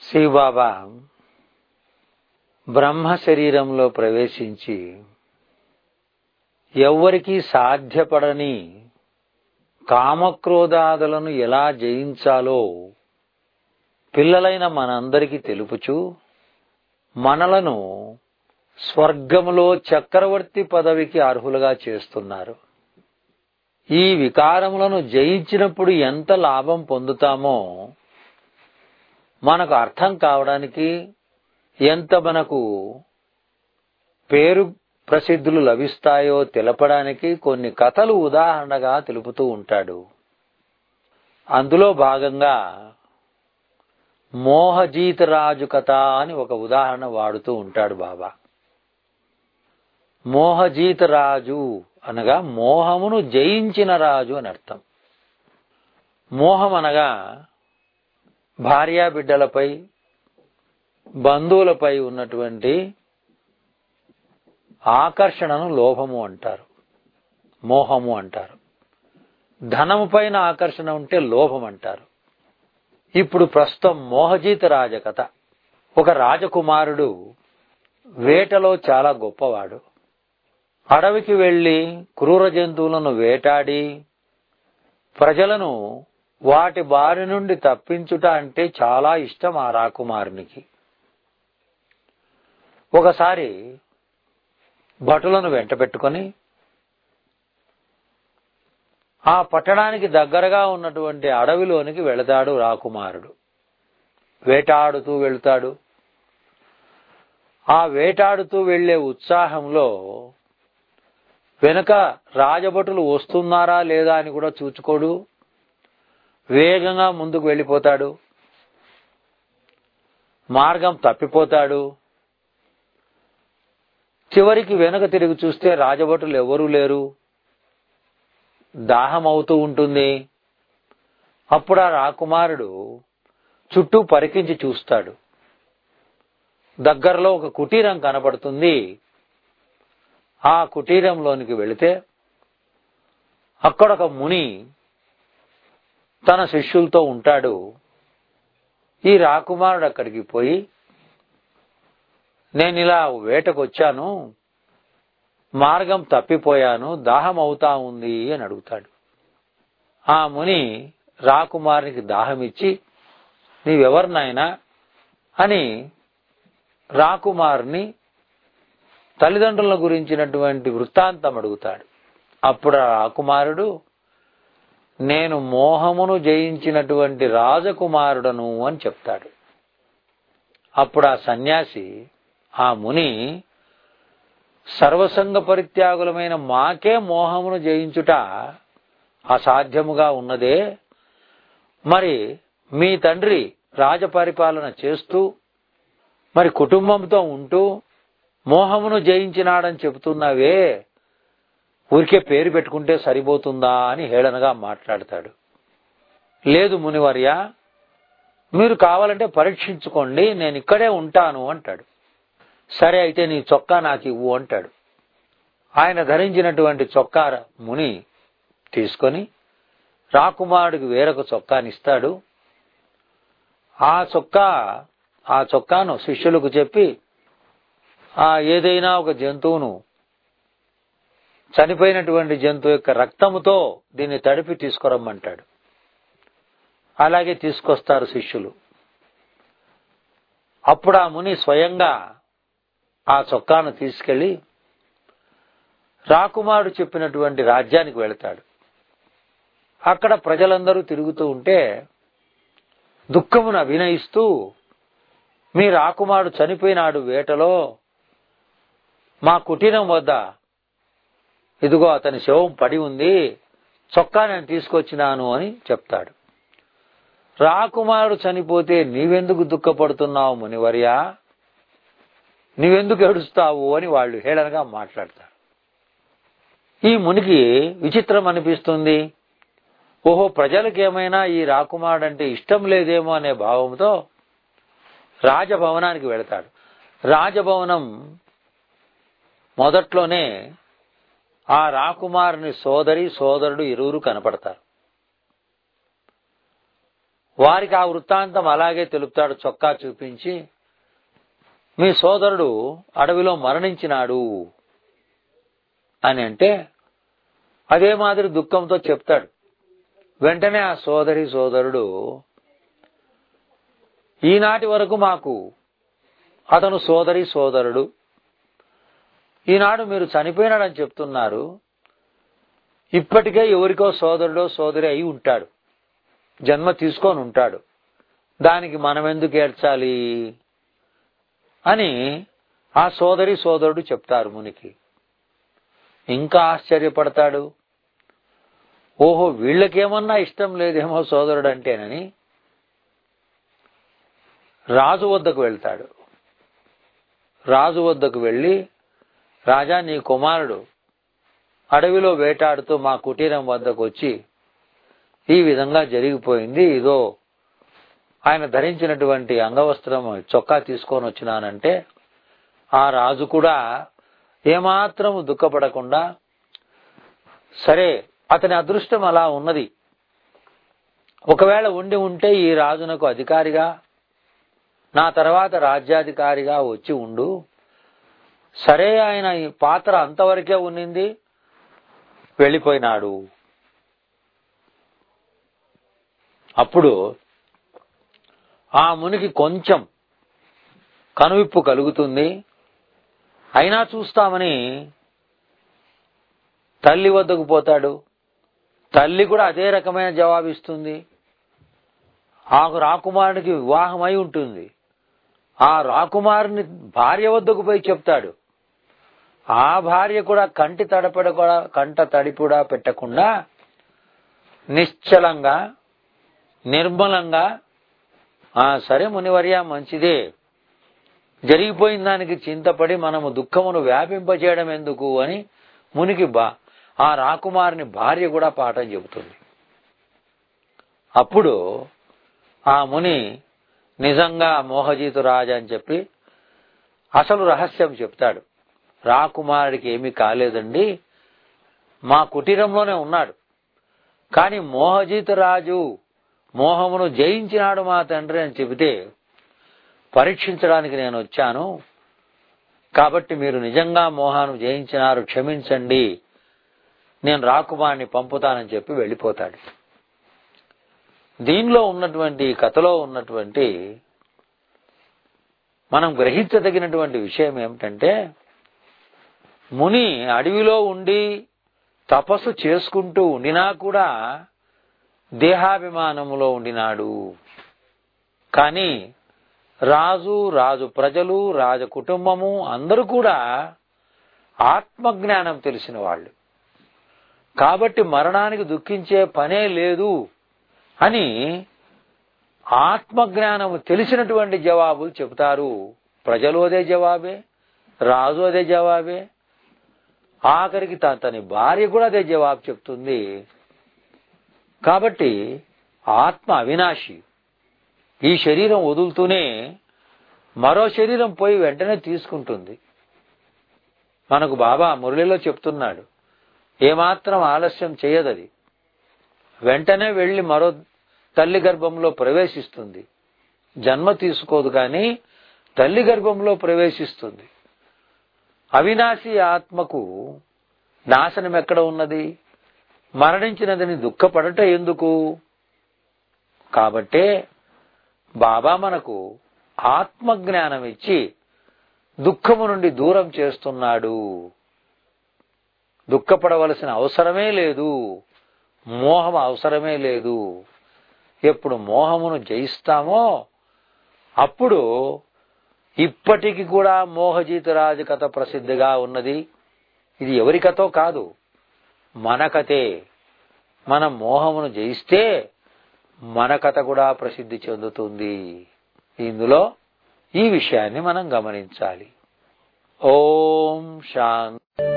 శివబాబా బ్రహ్మ శరీరంలో ప్రవేశించి ఎవ్వరికీ సాధ్యపడని కామక్రోధాదులను ఎలా జయించాలో పిల్లలైన మనందరికీ తెలుపుచు మనలను స్వర్గములో చక్రవర్తి పదవికి అర్హులుగా చేస్తున్నారు ఈ వికారములను జయించినప్పుడు ఎంత లాభం పొందుతామో మనకు అర్థం కావడానికి ఎంత మనకు పేరు ప్రసిద్ధులు లభిస్తాయో తెలపడానికి కొన్ని కథలు ఉదాహరణగా తెలుపుతూ ఉంటాడు అందులో భాగంగా మోహజీత రాజు కథ అని ఒక ఉదాహరణ వాడుతూ ఉంటాడు బాబా మోహజీత రాజు అనగా మోహమును జయించిన రాజు అని అర్థం మోహం అనగా భార్యా బిడ్డలపై బంధువులపై ఉన్నటువంటి ఆకర్షణను లోభము అంటారు మోహము అంటారు ధనము పైన ఆకర్షణ ఉంటే లోభం అంటారు ఇప్పుడు ప్రస్తుతం మోహజీత రాజకథ ఒక రాజకుమారుడు వేటలో చాలా గొప్పవాడు అడవికి వెళ్లి క్రూర జంతువులను వేటాడి ప్రజలను వాటి బారి నుండి తప్పించుట అంటే చాలా ఇష్టం ఆ రాకుమారునికి ఒకసారి భటులను వెంట పెట్టుకొని ఆ పట్టణానికి దగ్గరగా ఉన్నటువంటి అడవిలోనికి వెళతాడు రాకుమారుడు వేటాడుతూ వెళుతాడు ఆ వేటాడుతూ వెళ్లే ఉత్సాహంలో వెనుక రాజభటులు వస్తున్నారా లేదా అని కూడా చూచుకోడు వేగంగా ముందుకు వెళ్ళిపోతాడు మార్గం తప్పిపోతాడు చివరికి వెనుక తిరిగి చూస్తే రాజభటులు ఎవరూ లేరు దాహం అవుతూ ఉంటుంది అప్పుడు ఆ రాకుమారుడు చుట్టూ పరికించి చూస్తాడు దగ్గరలో ఒక కుటీరం కనపడుతుంది ఆ కుటీరంలోనికి వెళితే అక్కడ ఒక ముని తన శిష్యులతో ఉంటాడు ఈ రాకుమారుడు అక్కడికి పోయి నేను ఇలా వేటకు వచ్చాను మార్గం తప్పిపోయాను దాహం అవుతా ఉంది అని అడుగుతాడు ఆ ముని రాకుమారునికి దాహం ఇచ్చి నీవెవరినైనా అని రాకుమారుని తల్లిదండ్రుల గురించినటువంటి వృత్తాంతం అడుగుతాడు అప్పుడు ఆ రాకుమారుడు నేను మోహమును జయించినటువంటి రాజకుమారుడను అని చెప్తాడు అప్పుడు ఆ సన్యాసి ఆ ముని సర్వసంగ పరిత్యాగులమైన మాకే మోహమును జయించుట అసాధ్యముగా ఉన్నదే మరి మీ తండ్రి రాజపరిపాలన చేస్తూ మరి కుటుంబంతో ఉంటూ మోహమును జయించినాడని చెబుతున్నావే ఊరికే పేరు పెట్టుకుంటే సరిపోతుందా అని హేళనగా మాట్లాడతాడు లేదు మునివర్య మీరు కావాలంటే పరీక్షించుకోండి నేను ఇక్కడే ఉంటాను అంటాడు సరే అయితే నీ చొక్కా నాకు ఇవ్వు అంటాడు ఆయన ధరించినటువంటి చొక్కా ముని తీసుకొని రాకుమారుడికి వేరొక చొక్కానిస్తాడు ఆ చొక్కా ఆ చొక్కాను శిష్యులకు చెప్పి ఆ ఏదైనా ఒక జంతువును చనిపోయినటువంటి జంతువు యొక్క రక్తముతో దీన్ని తడిపి తీసుకురమ్మంటాడు అలాగే తీసుకొస్తారు శిష్యులు అప్పుడు ఆ ముని స్వయంగా ఆ చొక్కాను తీసుకెళ్లి రాకుమారుడు చెప్పినటువంటి రాజ్యానికి వెళతాడు అక్కడ ప్రజలందరూ తిరుగుతూ ఉంటే దుఃఖమును అభినయిస్తూ మీ రాకుమారుడు చనిపోయినాడు వేటలో మా కుటీరం వద్ద ఇదిగో అతని శవం పడి ఉంది చొక్కా నేను తీసుకొచ్చినాను అని చెప్తాడు రాకుమారుడు చనిపోతే నీవెందుకు దుఃఖపడుతున్నావు మునివర్య నీవెందుకు ఏడుస్తావు అని వాళ్ళు హేళనగా మాట్లాడతారు ఈ మునికి విచిత్రం అనిపిస్తుంది ఓహో ప్రజలకు ఏమైనా ఈ రాకుమారుడు అంటే ఇష్టం లేదేమో అనే భావంతో రాజభవనానికి వెళతాడు రాజభవనం మొదట్లోనే ఆ రాకుమారుని సోదరి సోదరుడు ఇరువురు కనపడతారు వారికి ఆ వృత్తాంతం అలాగే తెలుపుతాడు చొక్కా చూపించి మీ సోదరుడు అడవిలో మరణించినాడు అని అంటే అదే మాదిరి దుఃఖంతో చెప్తాడు వెంటనే ఆ సోదరి సోదరుడు ఈనాటి వరకు మాకు అతను సోదరి సోదరుడు ఈనాడు మీరు చనిపోయినాడని చెప్తున్నారు ఇప్పటికే ఎవరికో సోదరుడో సోదరి అయి ఉంటాడు జన్మ తీసుకొని ఉంటాడు దానికి మనం ఎందుకు ఏడ్చాలి అని ఆ సోదరి సోదరుడు చెప్తారు మునికి ఇంకా ఆశ్చర్యపడతాడు ఓహో వీళ్ళకేమన్నా ఇష్టం లేదేమో సోదరుడు అంటేనని రాజు వద్దకు వెళ్తాడు రాజు వద్దకు వెళ్ళి రాజా నీ కుమారుడు అడవిలో వేటాడుతూ మా కుటీరం వద్దకు వచ్చి ఈ విధంగా జరిగిపోయింది ఇదో ఆయన ధరించినటువంటి అంగవస్త్రం చొక్కా తీసుకొని వచ్చినానంటే ఆ రాజు కూడా ఏమాత్రం దుఃఖపడకుండా సరే అతని అదృష్టం అలా ఉన్నది ఒకవేళ ఉండి ఉంటే ఈ రాజునకు అధికారిగా నా తర్వాత రాజ్యాధికారిగా వచ్చి ఉండు సరే ఆయన ఈ పాత్ర అంతవరకే ఉన్నింది వెళ్ళిపోయినాడు అప్పుడు ఆ మునికి కొంచెం కనువిప్పు కలుగుతుంది అయినా చూస్తామని తల్లి వద్దకు పోతాడు తల్లి కూడా అదే రకమైన జవాబిస్తుంది ఆ రాకుమారునికి వివాహమై ఉంటుంది ఆ రాకుమారుని భార్య వద్దకు పోయి చెప్తాడు ఆ భార్య కూడా కంటి తడపడ కూడా కంట తడి కూడా పెట్టకుండా నిశ్చలంగా నిర్మలంగా ఆ సరే మునివర్య మంచిదే జరిగిపోయిన దానికి చింతపడి మనము దుఃఖమును వ్యాపింపచేయడం ఎందుకు అని మునికి బా ఆ రాకుమారుని భార్య కూడా పాఠం చెబుతుంది అప్పుడు ఆ ముని నిజంగా మోహజీతు రాజు అని చెప్పి అసలు రహస్యం చెప్తాడు రాకుమారుడికి ఏమీ కాలేదండి మా కుటీరంలోనే ఉన్నాడు కానీ మోహజీతు రాజు మోహమును జయించినాడు మా తండ్రి అని చెబితే పరీక్షించడానికి నేను వచ్చాను కాబట్టి మీరు నిజంగా మోహాను జయించినారు క్షమించండి నేను రాకుమారిని పంపుతానని చెప్పి వెళ్ళిపోతాడు దీనిలో ఉన్నటువంటి ఈ కథలో ఉన్నటువంటి మనం గ్రహించదగినటువంటి విషయం ఏమిటంటే ముని అడవిలో ఉండి తపస్సు చేసుకుంటూ ఉండినా కూడా దేహాభిమానములో ఉండినాడు కానీ రాజు రాజు ప్రజలు రాజ కుటుంబము అందరూ కూడా ఆత్మజ్ఞానం తెలిసిన వాళ్ళు కాబట్టి మరణానికి దుఃఖించే పనే లేదు అని ఆత్మజ్ఞానము తెలిసినటువంటి జవాబులు చెబుతారు ప్రజలు అదే జవాబే రాజు అదే జవాబే ఆఖరికి త- తన భార్య కూడా అదే జవాబు చెప్తుంది కాబట్టి ఆత్మ అవినాశి ఈ శరీరం వదులుతూనే మరో శరీరం పోయి వెంటనే తీసుకుంటుంది మనకు బాబా మురళిలో చెప్తున్నాడు ఏమాత్రం ఆలస్యం చేయదది వెంటనే వెళ్లి మరో తల్లి గర్భంలో ప్రవేశిస్తుంది జన్మ తీసుకోదు కానీ తల్లి గర్భంలో ప్రవేశిస్తుంది అవినాశి ఆత్మకు నాశనం ఎక్కడ ఉన్నది మరణించినదని దుఃఖపడట ఎందుకు కాబట్టే బాబా మనకు ఆత్మజ్ఞానం ఇచ్చి దుఃఖము నుండి దూరం చేస్తున్నాడు దుఃఖపడవలసిన అవసరమే లేదు మోహం అవసరమే లేదు ఎప్పుడు మోహమును జయిస్తామో అప్పుడు ఇప్పటికి కూడా మోహజీతరాజు కథ ప్రసిద్ధిగా ఉన్నది ఇది ఎవరి కథో కాదు మన కథే మనం మోహమును జయిస్తే మన కథ కూడా ప్రసిద్ధి చెందుతుంది ఇందులో ఈ విషయాన్ని మనం గమనించాలి ఓం శాంతి